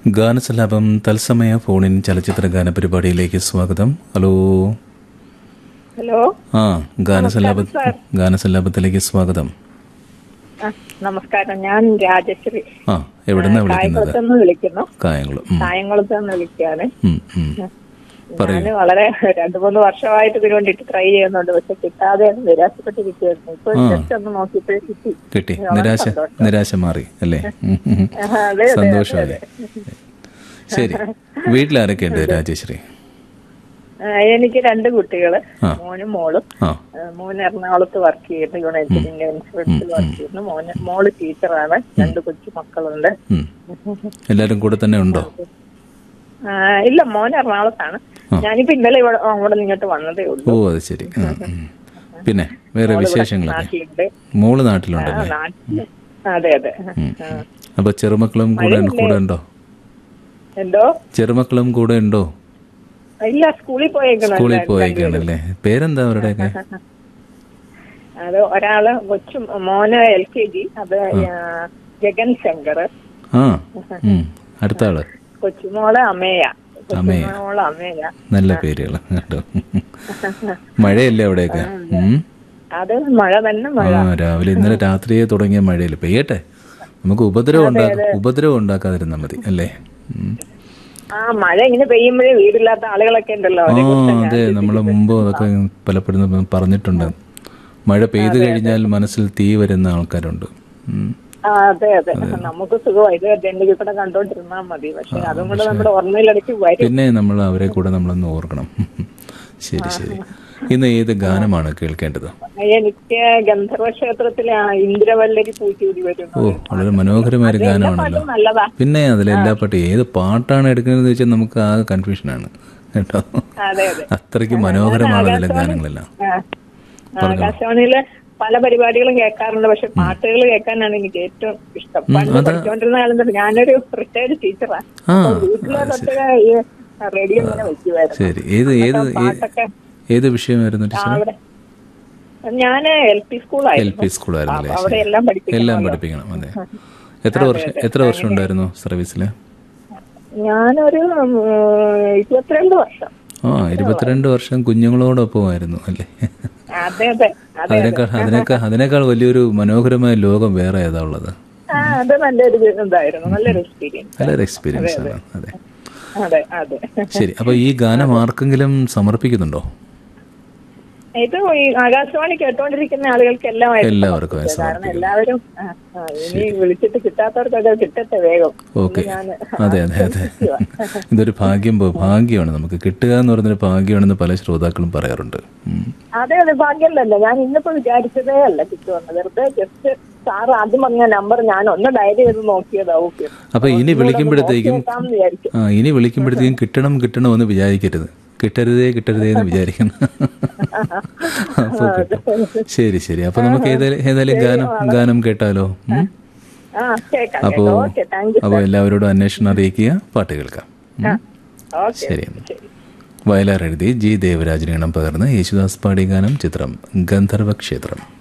ഗാനസലാപം തത്സമയ ഫോണിൻ ചലച്ചിത്ര ഗാന പരിപാടിയിലേക്ക് സ്വാഗതം ഹലോ ഹലോ ആ ഗാനസലാപ ഗാനസലാപത്തിലേക്ക് സ്വാഗതം ആ, നമസ്കാരം ഞാൻ രാജശ്രീ ആ എവിടെന്നാ വിളിക്കുന്നത് കായംകുളത്ത് നിന്ന് വിളിക്കുന്നു കായംകുളം ഉം, കായംകുളത്ത് നിന്ന് വിളിക്കുകയാണ് ഉം, ഉം. പറയൂ ഞാൻ വളരെ രണ്ടു മൂന്ന് വർഷമായിട്ട് ഇതിനു വേണ്ടിട്ട് ട്രൈ ചെയ്യുന്നുണ്ട് പക്ഷെ കിട്ടാതെ നിരാശപ്പെട്ടിരിക്കുകയായിരുന്നു ഇപ്പൊ ജസ്റ്റ് ഒന്ന് നോക്കിയപ്പോഴേ കിട്ടി കിട്ടി നിരാശ നിരാശ മാറി അല്ലേ ഉം, ഉം. ആ, അതെ അതെ സന്തോഷമായി ശരി വീട്ടിലാരൊക്കെ ഉണ്ട് രാജേശ്രീ ആ, എനിക്ക് രണ്ട് കുട്ടികള് ആ. മോനും മോളും ആ ആ, മോൻ എറണാകുളത്ത് വർക്ക് ചെയ്യുന്നു യുണൈറ്റഡ് ഇന്ത്യ ഇൻസ്റ്റിറ്റ്യൂട്ടിൽ വർക്ക് ചെയ്യുന്നു മോന് മോള് ടീച്ചറാണ് രണ്ട് കൊച്ചു മക്കളുണ്ട് ഉം. എല്ലാരും കൂടെ തന്നെ ഉണ്ടോ ആ, ഇല്ല മോൻ എറണാകുളത്താണ് ഞാനിപ്പോ ഇന്നലെ ഇവിടെ അവിടെ ഇങ്ങോട്ട് വന്നതേ ഉള്ളൂ ഓ അത് ശരി ആ, ഉം. പിന്നെ വേറെ വിശേഷങ്ങളൊക്കെ നാട്ടിലുണ്ട് മോള് ആ, നാട്ടിലുണ്ടല്ലേ നാട്ടില് അതെ അതെ ഉം. അപ്പൊ ചെറുമക്കളും കൂടെ കൂടെ ഉണ്ടോ എന്തോ ചെറുമക്കളും കൂടെ ഉണ്ടോ ഇല്ല സ്കൂളിൽ പോയേക്കണം സ്കൂളിൽ പോയേക്കാണല്ലേ പേരെന്താ അവരുടെയൊക്കെ അത് ഒരാള് കൊച്ചു മോന് എൽ കെ ജി അത് ആ, ജഗൻ ശങ്കർ ആ ഉം. അടുത്ത ആള് കൊച്ചുമോള് അമേയ അമേയ. കൊച്ചുമോള് അമേയ നല്ല പേരുകൾ കേട്ടോ മഴയല്ലേ അവിടെയൊക്കെ ഉം. അത് മഴ തന്നെ മഴ ആ രാവിലെ ഇന്നലെ രാത്രിയെ തുടങ്ങിയ മഴയില്ല പെയ്യട്ടെ നമുക്ക് ഉപദ്രവം ഉണ്ടാ ഉപദ്രവം ഉണ്ടാക്കാതിരുന്നാ മതി അല്ലേ ഉം. ആ മഴ ഇങ്ങനെ പെയ്യുമ്പോഴേ വീടില്ലാത്ത ആളുകളൊക്കെ ഉണ്ടല്ലോ ആ അവരെ കുറിച്ച് അതെ നമ്മളെ മുമ്പ് അതൊക്കെ പലപ്പോഴും പറഞ്ഞിട്ടുണ്ട് മഴ പെയ്തു കഴിഞ്ഞാൽ മനസ്സിൽ തീ വരുന്ന ആൾക്കാരുണ്ട് ഉം. ആ അതെ അതെ നമുക്ക് സുഖമായി ഇത് ജനലിൽ കൂടെ കണ്ടോണ്ടിരുന്നാ മതി പക്ഷെ അതും കൂടെ നമ്മുടെ ഓർമ്മയിലിടയ്ക്ക് വരും പിന്നെ നമ്മൾ അവരെ കൂടെ നമ്മളൊന്ന് ഓർക്കണം ശരി ശരി ഇന്ന് ഏത് ഗാനമാണ് കേൾക്കേണ്ടത് എനിക്ക് ഗന്ധർവ ക്ഷേത്രത്തിലെ ആ ഇന്ദ്രവല്ലരി പൂച്ചൂടി വരുന്നു ഓ വളരെ മനോഹരമായ ഒരു ഗാനമാണല്ലോ പാട്ടും നല്ലതാ പിന്നെ അതിലെല്ലാ പാട്ടും ഏത് പാട്ടാണ് എടുക്കുന്നത് വെച്ചാൽ നമുക്ക് ആ കൺഫ്യൂഷനാണ് കേട്ടോ അതെ അതെ അത്രയ്ക്ക് മനോഹരമാണ് അതിലെ ഗാനങ്ങളെല്ലാം ആ. ആകാശവാണിയിലെ പല പരിപാടികളും കേൾക്കാറുണ്ട് പക്ഷെ പാട്ടുകൾ കേൾക്കാനാണ് എനിക്ക് ഏറ്റവും ഇഷ്ടം പണ്ട് പഠിച്ചുകൊണ്ടിരുന്ന കാലം തൊട്ട് ഞാനൊരു റിട്ടയർഡ് ടീച്ചറാണ് ആ വീട്ടിലെ തൊട്ട് ഈ റേഡിയോ ഇങ്ങനെ വെക്കുമായിരുന്നു ശരി ഏത് ഏത് ഏ- പാട്ടൊക്കെ ഏത് വിഷയമായിരുന്നു ടീച്ചർ അവിടെ ഞാൻ എൽ പി എൽ സ്കൂളായിരുന്നു പി സ്കൂളായിരുന്നല്ലേ അപ്പൊ അവിടെ എല്ലാം പഠിപ്പിക്കും എല്ലാം പഠിപ്പിക്കണം അതെ എത്ര വർഷം എത്ര വർഷം ഉണ്ടായിരുന്നു സർവീസിൽ ഞാനൊരു ഉം, ഇരുപത്തിരണ്ട് വർഷം ആ ഇരുപത്തിരണ്ട് വർഷം കുഞ്ഞുങ്ങളോടൊപ്പമായിരുന്നു അല്ലേ അതെ അതെ അതെ അതിനേക്കാൾ അതിനേക്കാൾ അതിനേക്കാൾ വലിയൊരു മനോഹരമായ ലോകം വേറെ ഏതാ ഉള്ളത് ആ അത് നല്ലൊരു ഇതായിരുന്നു നല്ലൊരു എക്സ്പീരിയൻസ് നല്ലൊരു എക്സ്പീരിയൻസ് ആണ് അതെ അതെ അതെ ശരി അപ്പൊ ഈ ഗാനം ആർക്കെങ്കിലും സമർപ്പിക്കുന്നുണ്ടോ ഇത് ഈ ആകാശവാണി കേട്ടോണ്ടിരിക്കുന്ന ആളുകൾക്ക് എല്ലാമായിട്ട് എല്ലാവർക്കും കാരണം സമർപ്പിക്കും എല്ലാവരും ആ, ആ, ഇനി വിളിച്ചിട്ട് കിട്ടാത്തവർക്കൊക്കെ കിട്ടട്ടെ വേഗം ഓക്കെ ഞാൻ അതെ അതെ അതെ ഇതൊരു ഭാഗ്യം പോ- ഭാഗ്യമാണ് നമുക്ക് കിട്ടുക എന്ന് പറയുന്നൊരു ഭാഗ്യമാണെന്ന് പല ശ്രോതാക്കളും പറയാറുണ്ട് ഉം. അതെ അതെ ഭാഗ്യമല്ലല്ലോ ഞാൻ ഇന്നിപ്പോ വിചാരിച്ചതേ അല്ല കിട്ടുമെന്ന് വെറുതെ ജസ്റ്റ് സാർ ആദ്യം പറഞ്ഞ നമ്പർ ഞാൻ ഒന്ന് ഡയറി ചെയ്ത് നോക്കിയതാ ഓക്കെ അപ്പൊ ഇനി വിളിക്കുമ്പോഴത്തേക്കും വിചാരിച്ചു ആ ഇനി വിളിക്കുമ്പോഴത്തേക്കും കിട്ടണം കിട്ടണമെന്ന് വിചാരിക്കരുത് കിട്ടരുതേ കിട്ടരുതേ എന്ന് വിചാരിക്കണം അപ്പൊ കിട്ടും ശരി ശരി അപ്പൊ നമുക്ക് ഏതായാലും ഏതായാലും ഗാനം ഗാനം കേട്ടാലോ ഉം? ആ കേൾക്കാം അപ്പോ കേൾക്കാം ഓക്കെ താങ്ക് യു അപ്പൊ എല്ലാവരോടും അന്വേഷണം അറിയിക്കുക പാട്ട് കേൾക്കാം ഉം? ഓക്കെ ശരി എന്നാ. വയലാർ എഴുതി ജി ദേവരാജനീണം പകർന്ന് യേശുദാസ് പാടി ഗാനം ചിത്രം ഗന്ധർവ ക്ഷേത്രം